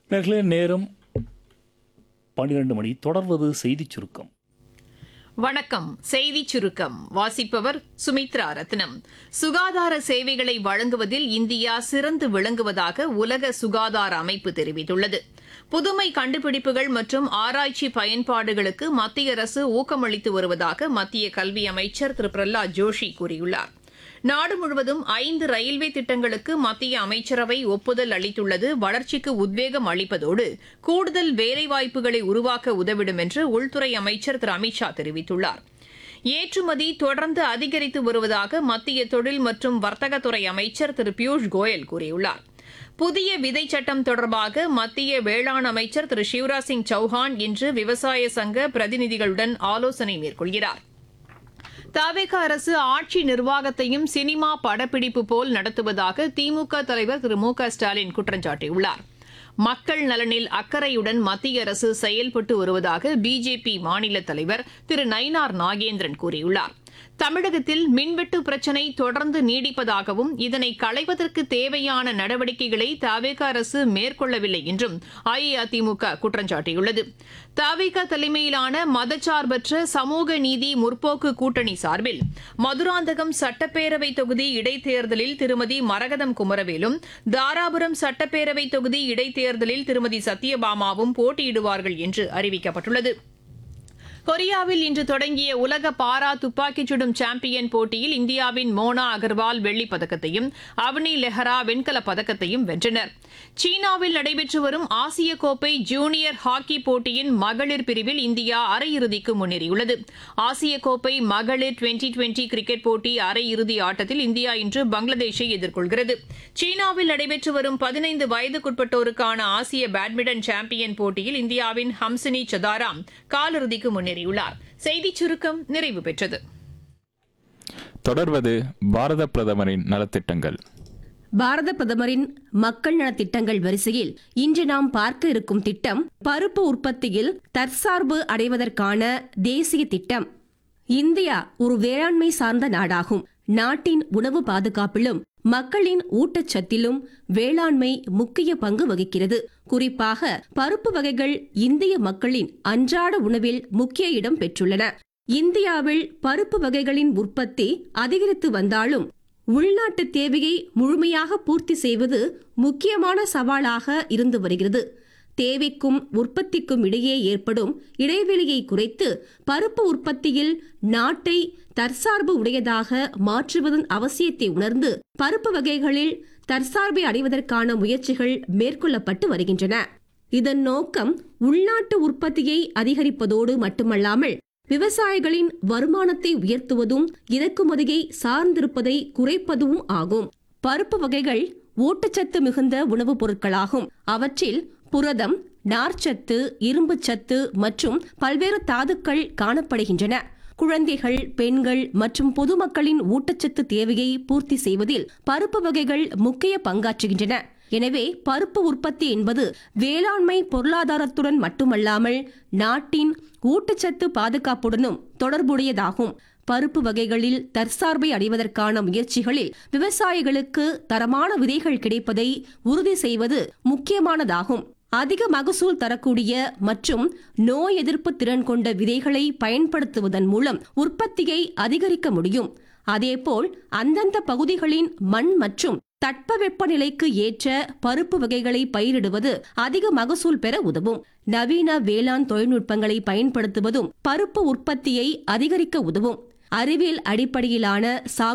நேர்களே நேரம் பன்னிரண்டு மணி தொடர்வது செய்திச் சுருக்கம் வணக்கம் செய்தி சுருக்கம் வாசிப்பவர் சுமித்ரா ரத்னம் சுகாதார சேவைகளை வழங்குவதில் இந்தியா சிறந்து விளங்குவதாக உலக சுகாதார அமைப்பு தெரிவித்துள்ளது புதுமை கண்டுபிடிப்புகள் மற்றும் ஆராய்ச்சி பயன்பாடுகளுக்கு மத்திய அரசு ஊக்கமளித்து வருவதாக மத்திய கல்வி அமைச்சர் திரு பிரஹ்லாத் ஜோஷி கூறியுள்ளார் நாடு முழுவதும் ஐந்து ரயில்வே திட்டங்களுக்கு மத்திய அமைச்சரவை ஒப்புதல் அளித்துள்ளது வளர்ச்சிக்கு உத்வேகம் அளிப்பதோடு கூடுதல் வேலைவாய்ப்புகளை உருவாக்க உதவிடும் என்று உள்துறை அமைச்சர் திரு அமித்ஷா தெரிவித்துள்ளார் ஏற்றுமதி தொடர்ந்து அதிகரித்து வருவதாக மத்திய தொழில் மற்றும் வர்த்தகத்துறை அமைச்சர் திரு பியூஷ் கோயல் கூறியுள்ளார் புதிய விதை சட்டம் தொடர்பாக மத்திய வேளாண் அமைச்சர் திரு சிவராஜ் சிங் சௌஹான் இன்று விவசாய சங்க பிரதிநிதிகளுடன் ஆலோசனை மேற்கொள்கிறார் தவேக அரசு ஆட்சி நிர்வாகத்தையும் சினிமா படப்பிடிப்பு போல் நடத்துவதாக திமுக தலைவர் திரு மு க ஸ்டாலின் குற்றம் சாட்டியுள்ளார் மக்கள் நலனில் அக்கறையுடன் மத்திய அரசு செயல்பட்டு வருவதாக பிஜேபி மாநில தலைவர் திரு நயினார் நாகேந்திரன் கூறியுள்ளார் தமிழகத்தில் மின்வெட்டு பிரச்சினை தொடர்ந்து நீடிப்பதாகவும் இதனை களைவதற்கு தேவையான நடவடிக்கைகளை தவேக அரசு மேற்கொள்ளவில்லை என்றும் அஇஅதிமுக குற்றம் சாட்டியுள்ளது தவேக தலைமையிலான மதச்சார்பற்ற சமூக நீதி முற்போக்கு கூட்டணி சார்பில் மதுராந்தகம் சட்டப்பேரவை தொகுதி இடைத்தேர்தலில் திருமதி மரகதம் குமரவேலும் தாராபுரம் சட்டப்பேரவை தொகுதி இடைத்தேர்தலில் திருமதி சத்யபாமாவும் போட்டியிடுவார்கள் என்று அறிவிக்கப்பட்டுள்ளது கொரியாவில் இன்று தொடங்கிய உலக பாரா துப்பாக்கிச் சுடும் சாம்பியன் போட்டியில் இந்தியாவின் மோனா அகர்வால் வெள்ளிப் பதக்கத்தையும் அவனி லெஹரா வெண்கலப் பதக்கத்தையும் வென்றனர் சீனாவில் நடைபெற்று வரும் ஆசிய கோப்பை ஜூனியர் ஹாக்கி போட்டியின் மகளிர் பிரிவில் இந்தியா அரையிறுதிக்கு முன்னேறியுள்ளது ஆசிய கோப்பை மகளிர் டுவெண்டி டுவெண்டி கிரிக்கெட் போட்டி அரையிறுதி ஆட்டத்தில் இந்தியா இன்று பங்களாதேஷை எதிர்கொள்கிறது சீனாவில் நடைபெற்று வரும் பதினைந்து வயதுக்குட்பட்டோருக்கான ஆசிய பேட்மிண்டன் சாம்பியன் போட்டியில் இந்தியாவின் ஹம்சினி சதாராம் காலிறுதிக்கு முன்னேறியுள்ளார் செய்திச் சுருக்கம் நிறைவு பெற்றது தொடர்வது பாரத பிரதமரின் நலத்திட்டங்கள் பாரத பிரதமரின் மக்கள் நலத் திட்டங்கள் வரிசையில் இன்று நாம் பார்க்க இருக்கும் திட்டம் பருப்பு உற்பத்தியில் தற்சார்பு அடைவதற்கான தேசிய திட்டம் இந்தியா ஒரு வேளாண்மை சார்ந்த நாடாகும் நாட்டின் உணவு பாதுகாப்பிலும் மக்களின் ஊட்டச்சத்திலும் வேளாண்மை முக்கிய பங்கு வகிக்கிறது குறிப்பாக பருப்பு வகைகள் இந்திய மக்களின் அன்றாட உணவில் முக்கிய இடம் பெற்றுள்ளன இந்தியாவில் பருப்பு வகைகளின் உற்பத்தி அதிகரித்து வந்தாலும் உள்நாட்டு தேவையை முழுமையாக பூர்த்தி செய்வது முக்கியமான சவாலாக இருந்து வருகிறது தேவைக்கும் உற்பத்திக்கும் இடையே ஏற்படும் இடைவெளியை குறைத்து பருப்பு உற்பத்தியில் நாட்டை தற்சார்பு உடையதாக மாற்றுவதன் அவசியத்தை உணர்ந்து பருப்பு வகைகளில் தற்சார்பை அடைவதற்கான முயற்சிகள் மேற்கொள்ளப்பட்டு வருகின்றன இதன் நோக்கம் உள்நாட்டு உற்பத்தியை அதிகரிப்பதோடு மட்டுமல்லாமல் விவசாயிகளின் வருமானத்தை உயர்த்துவதும் இறக்குமதியை சார்ந்திருப்பதை குறைப்பதும் ஆகும் பருப்பு வகைகள் ஊட்டச்சத்து மிகுந்த உணவுப் பொருட்களாகும் அவற்றில் புரதம் நார்ச்சத்து இரும்புச்சத்து மற்றும் பல்வேறு தாதுக்கள் காணப்படுகின்றன குழந்தைகள் பெண்கள் மற்றும் பொதுமக்களின் ஊட்டச்சத்து தேவையை பூர்த்தி செய்வதில் பருப்பு வகைகள் முக்கிய பங்காற்றுகின்றன எனவே பருப்பு உற்பத்தி என்பது வேளாண்மை பொருளாதாரத்துடன் மட்டுமல்லாமல் நாட்டின் ஊட்டச்சத்து பாதுகாப்புடனும் தொடர்புடையதாகும் பருப்பு வகைகளில் தற்சார்பை அடைவதற்கான முயற்சிகளில் விவசாயிகளுக்கு தரமான விதைகள் கிடைப்பதை உறுதி செய்வது முக்கியமானதாகும் அதிக மகசூல் தரக்கூடிய மற்றும் நோய் எதிர்ப்பு திறன் கொண்ட விதைகளை பயன்படுத்துவதன் மூலம் உற்பத்தியை அதிகரிக்க முடியும் அதேபோல் அந்தந்த பகுதிகளின் மண் மற்றும் தட்பவெப்பநிலைக்கு ஏற்ற பருப்பு வகைகளை பயிரிடுவது அதிக மகசூல் பெற உதவும் நவீன வேளாண் தொழில்நுட்பங்களை பயன்படுத்துவதும் பருப்பு உற்பத்தியை அதிகரிக்க உதவும் அறிவியல் அடிப்படையிலான சாகு